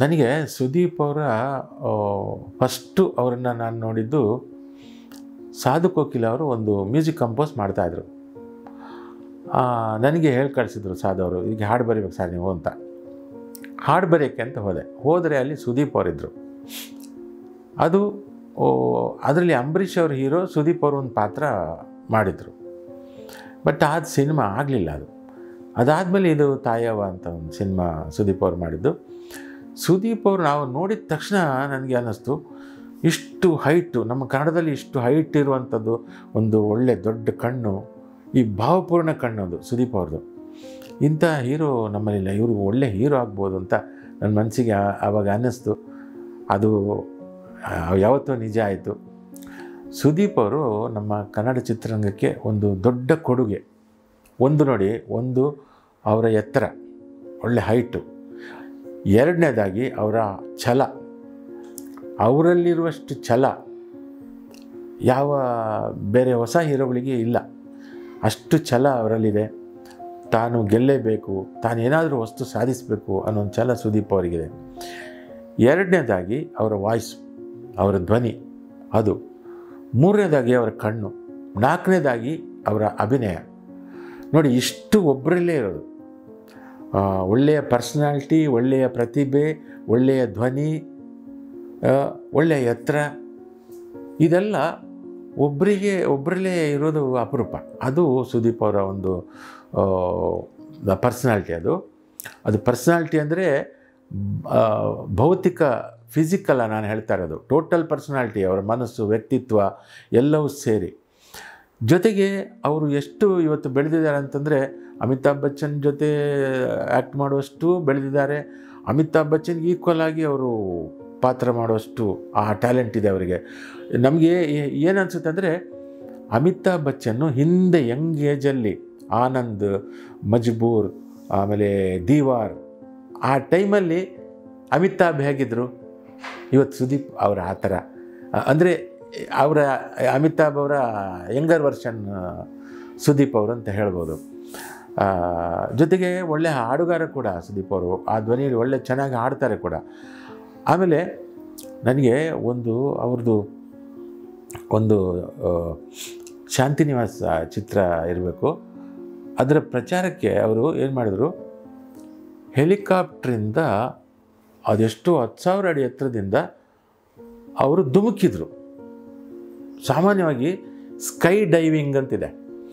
ನನಗೆ ಸುದೀಪ್ ಅವರ ಫಸ್ಟು ಅವರನ್ನು ನಾನು ನೋಡಿದ್ದು ಸಾಧು ಕೋಕಿಲ ಅವರು ಒಂದು ಮ್ಯೂಸಿಕ್ ಕಂಪೋಸ್ ಮಾಡ್ತಾಯಿದ್ರು ನನಗೆ ಹೇಳಿ ಕಳಿಸಿದ್ರು ಸಾಧು ಅವರು ಈಗ ಹಾಡು ಬರೀಬೇಕು ಸರ್ ನೀವು ಅಂತ ಹಾಡು ಬರೆಯೋಕ್ಕೆ ಅಂತ ಹೋದೆ ಹೋದರೆ ಅಲ್ಲಿ ಸುದೀಪ್ ಅವರಿದ್ದರು ಅದು ಅದರಲ್ಲಿ ಅಂಬರೀಷ್ ಅವ್ರ ಹೀರೋ ಸುದೀಪ್ ಅವರು ಒಂದು ಪಾತ್ರ ಮಾಡಿದರು ಬಟ್ ಅದು ಸಿನಿಮಾ ಆಗಲಿಲ್ಲ ಅದು ಅದಾದಮೇಲೆ ಇದು ತಾಯವ್ವ ಅಂತ ಒಂದು ಸಿನಿಮಾ ಸುದೀಪ್ ಅವ್ರು ಮಾಡಿದ್ದು ಸುದೀಪ್ ಅವರು ನಾವು ನೋಡಿದ ತಕ್ಷಣ ನನಗೆ ಅನ್ನಿಸ್ತು ಇಷ್ಟು ಹೈಟು ನಮ್ಮ ಕನ್ನಡದಲ್ಲಿ ಇಷ್ಟು ಹೈಟ್ ಇರುವಂಥದ್ದು ಒಂದು ಒಳ್ಳೆ ದೊಡ್ಡ ಕಣ್ಣು ಈ ಭಾವಪೂರ್ಣ ಕಣ್ಣು ಅದು ಸುದೀಪ್ ಅವ್ರದ್ದು ಇಂಥ ಹೀರೋ ನಮ್ಮಲ್ಲಿಲ್ಲ ಇವರು ಒಳ್ಳೆ ಹೀರೋ ಆಗ್ಬೋದು ಅಂತ ನನ್ನ ಮನಸ್ಸಿಗೆ ಆ- ಆವಾಗ ಅನ್ನಿಸ್ತು ಅದು ಆ, ಯಾವತ್ತೂ ನಿಜ ಆಯಿತು ಸುದೀಪ್ ಅವರು ನಮ್ಮ ಕನ್ನಡ ಚಿತ್ರರಂಗಕ್ಕೆ ಒಂದು ದೊಡ್ಡ ಕೊಡುಗೆ ಒಂದು ನೋಡಿ ಒಂದು ಅವರ ಎತ್ತರ ಒಳ್ಳೆ ಹೈಟು ಎರಡನೇದಾಗಿ ಅವರ ಛಲ ಅವರಲ್ಲಿರುವಷ್ಟು ಛಲ ಯಾವ ಬೇರೆ ಹೊಸ ಹೀರೋಗಳಿಗೆ ಇಲ್ಲ ಅಷ್ಟು ಛಲ ಅವರಲ್ಲಿದೆ ತಾನು ಗೆಲ್ಲೇಬೇಕು ತಾನು ಏನಾದರೂ ವಸ್ತು ಸಾಧಿಸಬೇಕು ಅನ್ನೋ ಒಂದು ಛಲ ಸುದೀಪ್ ಅವರಿಗಿದೆ ಎರಡನೇದಾಗಿ ಅವರ ವಾಯ್ಸ್ ಅವರ ಧ್ವನಿ ಅದು ಮೂರನೇದಾಗಿ ಅವರ ಕಣ್ಣು ನಾಲ್ಕನೇದಾಗಿ ಅವರ ಅಭಿನಯ ನೋಡಿ ಇಷ್ಟು ಒಬ್ಬರಲ್ಲೇ ಇರೋದು ಆ, ಒಳ್ಳೆಯ ಪರ್ಸ್ನಾಲಿಟಿ ಒಳ್ಳೆಯ ಪ್ರತಿಭೆ ಒಳ್ಳೆಯ ಧ್ವನಿ ಆ, ಒಳ್ಳೆಯ ಎತ್ತರ ಇದೆಲ್ಲ ಒಬ್ಬರಿಗೆ ಒಬ್ಬರಲ್ಲೇ ಇರೋದು ಅಪರೂಪ ಅದು ಸುದೀಪ್ ಅವರ ಒಂದು ಪರ್ಸ್ನಾಲಿಟಿ ಅದು ಅದು ಪರ್ಸ್ನಾಲಿಟಿ ಅಂದರೆ ಭೌತಿಕ ಫಿಸಿಕಲ್ಲ ನಾನು ಹೇಳ್ತಾ ಇರೋದು ಟೋಟಲ್ ಪರ್ಸ್ನಾಲಿಟಿ ಅವರ ಮನಸ್ಸು ವ್ಯಕ್ತಿತ್ವ ಎಲ್ಲವೂ ಸೇರಿ ಜೊತೆಗೆ ಅವರು ಎಷ್ಟು ಇವತ್ತು ಬೆಳೆದಿದ್ದಾರೆ ಅಂತಂದರೆ ಅಮಿತಾಬ್ ಬಚ್ಚನ್ ಜೊತೆ ಆ್ಯಕ್ಟ್ ಮಾಡುವಷ್ಟು ಬೆಳೆದಿದ್ದಾರೆ ಅಮಿತಾಬ್ ಬಚ್ಚನ್ಗೆ ಈಕ್ವಲ್ ಆಗಿ ಅವರು ಪಾತ್ರ ಮಾಡುವಷ್ಟು ಆ ಟ್ಯಾಲೆಂಟ್ ಇದೆ ಅವರಿಗೆ ನಮಗೆ ಏನು ಅನಿಸುತ್ತೆ ಅಂದರೆ ಅಮಿತಾಬ್ ಬಚ್ಚನ್ನು ಹಿಂದೆ ಯಂಗ್ ಏಜಲ್ಲಿ ಆನಂದ್ ಮಜ್ಬೂರ್ ಆಮೇಲೆ ದೀವಾರ್ ಆ ಟೈಮಲ್ಲಿ ಅಮಿತಾಬ್ ಹೇಗಿದ್ದರು ಇವತ್ತು ಸುದೀಪ್ ಅವರ ಆ ಥರ ಅಂದರೆ ಅವರ ಅಮಿತಾಬ್ ಅವರ ಯಂಗರ್ ವರ್ಷನ್ ಸುದೀಪ್ ಅವರು ಅಂತ ಹೇಳ್ಬೋದು ಆ, ಜೊತೆಗೆ ಒಳ್ಳೆ ಹಾಡುಗಾರ ಕೂಡ ಸುದೀಪ್ ಅವರು ಆ ಧ್ವನಿಯಲ್ಲಿ ಒಳ್ಳೆ ಚೆನ್ನಾಗಿ ಹಾಡ್ತಾರೆ ಕೂಡ ಆಮೇಲೆ ನನಗೆ ಒಂದು ಅವ್ರದ್ದು ಒಂದು ಆ, ಶಾಂತಿನಿವಾಸ ಚಿತ್ರ ಇರಬೇಕು ಅದರ ಪ್ರಚಾರಕ್ಕೆ ಅವರು ಏನು ಮಾಡಿದರು ಹೆಲಿಕಾಪ್ಟ್ರಿಂದ ಅದೆಷ್ಟು ಹತ್ತು ಸಾವಿರ ಅಡಿ ಎತ್ತರದಿಂದ ಅವರು ಧುಮುಕಿದ್ರು ಸಾಮಾನ್ಯವಾಗಿ ಸ್ಕೈ ಡೈವಿಂಗ್ ಅಂತಿದೆ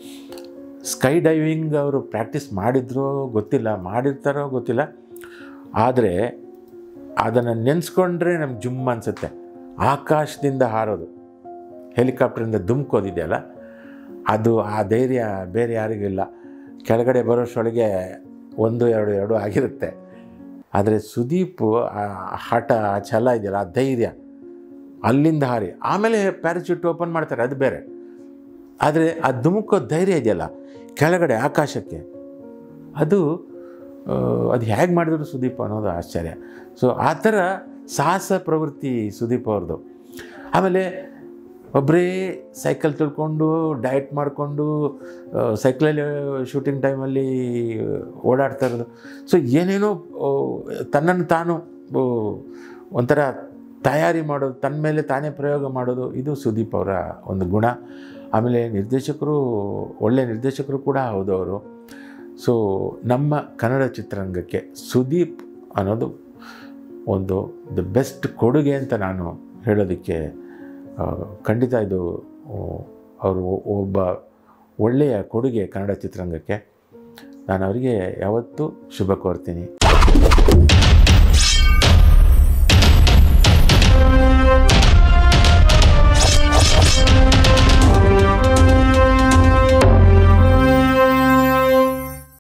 ಸ್ಕೈ ಡೈವಿಂಗ್ ಅವರು ಪ್ರಾಕ್ಟೀಸ್ ಮಾಡಿದ್ರೋ ಗೊತ್ತಿಲ್ಲ ಮಾಡಿರ್ತಾರೋ ಗೊತ್ತಿಲ್ಲ ಆದರೆ ಅದನ್ನು ನೆನೆಸ್ಕೊಂಡ್ರೆ ನಮ್ಗೆ ಜುಮ್ ಅನಿಸುತ್ತೆ ಆಕಾಶದಿಂದ ಹಾರೋದು ಹೆಲಿಕಾಪ್ಟ್ರಿಂದ ಧುಮ್ಕೋದಿದೆಯಲ್ಲ ಅದು ಆ ಧೈರ್ಯ ಬೇರೆ ಯಾರಿಗಿಲ್ಲ ಕೆಳಗಡೆ ಬರೋಷ್ಟೊಳಗೆ ಒಂದು ಎರಡು ಎರಡು ಆಗಿರುತ್ತೆ ಆದರೆ ಸುದೀಪ್ ಆ ಹಠ ಆ ಛಲ ಇದೆಯಲ್ಲ ಆ ಧೈರ್ಯ ಅಲ್ಲಿಂದ ಹಾರಿ ಆಮೇಲೆ ಪ್ಯಾರಾಚೂಟ್ ಓಪನ್ ಮಾಡ್ತಾರೆ ಅದು ಬೇರೆ ಆದರೆ ಆ ಧುಮುಕೋ ಧೈರ್ಯ ಇದೆಯಲ್ಲ ಕೆಳಗಡೆ ಆಕಾಶಕ್ಕೆ ಅದು ಆ, ಅದು ಹೇಗೆ ಮಾಡಿದ್ರು ಸುದೀಪ್ ಅನ್ನೋದು ಆಶ್ಚರ್ಯ ಸೊ ಆ ಥರ ಸಾಹಸ ಪ್ರವೃತ್ತಿ ಸುದೀಪ್ ಅವ್ರದ್ದು ಆಮೇಲೆ ಒಬ್ಬರೇ ಸೈಕಲ್ ತುಳ್ಕೊಂಡು ಡಯಟ್ ಮಾಡಿಕೊಂಡು ಸೈಕಲಲ್ಲಿ ಶೂಟಿಂಗ್ ಟೈಮಲ್ಲಿ ಓಡಾಡ್ತಾ ಇರೋದು ಸೊ ಏನೇನೋ ಆ, ತನ್ನನ್ನು ತಾನು ಆ, ಒಂಥರ ತಯಾರಿ ಮಾಡೋದು ತನ್ನ ಮೇಲೆ ತಾನೇ ಪ್ರಯೋಗ ಮಾಡೋದು ಇದು ಸುದೀಪ್ ಅವರ ಒಂದು ಗುಣ ಆಮೇಲೆ ನಿರ್ದೇಶಕರು ಒಳ್ಳೆಯ ನಿರ್ದೇಶಕರು ಕೂಡ ಹೌದು ಅವರು ಸೊ ನಮ್ಮ ಕನ್ನಡ ಚಿತ್ರರಂಗಕ್ಕೆ ಸುದೀಪ್ ಅನ್ನೋದು ಒಂದು ದ ಬೆಸ್ಟ್ ಕೊಡುಗೆ ಅಂತ ನಾನು ಹೇಳೋದಕ್ಕೆ ಆ, ಖಂಡಿತ ಇದು ಆ, ಅವರು ಒಬ್ಬ ಒಳ್ಳೆಯ ಕೊಡುಗೆ ಕನ್ನಡ ಚಿತ್ರರಂಗಕ್ಕೆ ನಾನು ಅವರಿಗೆ ಯಾವತ್ತೂ ಶುಭ ಕೋರ್ತೀನಿ